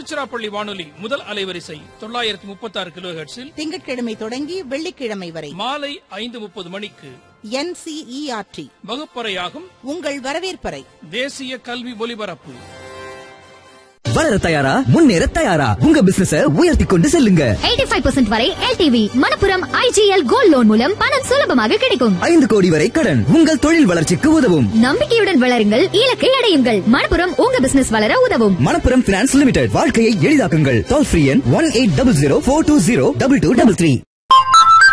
திருச்சிராப்பள்ளி வானொலி முதல் அலைவரிசை தொள்ளாயிரத்தி முப்பத்தி ஆறு கிலோ திங்கட்கிழமை தொடங்கி வெள்ளிக்கிழமை வரை மாலை ஐந்து முப்பது மணிக்கு என்சிஇஆர்டி வகுப்பறையாகும் உங்கள் வரவேற்பறை தேசிய கல்வி ஒலிபரப்பு வளர தயாரா முன்னேற தயாரா உங்க பிசினஸ உயர்த்தி கொண்டு செல்லுங்க 85% வரை LTV Manappuram IGL gold loan மூலம் பணம் சுலபமாக கிடைக்கும் ஐந்து கோடி வரை கடன் உங்கள் தொழில் வளர்ச்சிக்கு உதவும் நம்பிக்கையுடன் வளருங்கள் இலக்கை அடையுங்கள் மணப்புரம் உங்க பிசினஸ் வளர உதவும் மணப்புரம் பினான்ஸ் லிமிடெட் வாழ்க்கையை எளிதாக்குங்கள் டோல் ஃப்ரீ எண் one eight double zero four two zero double two double three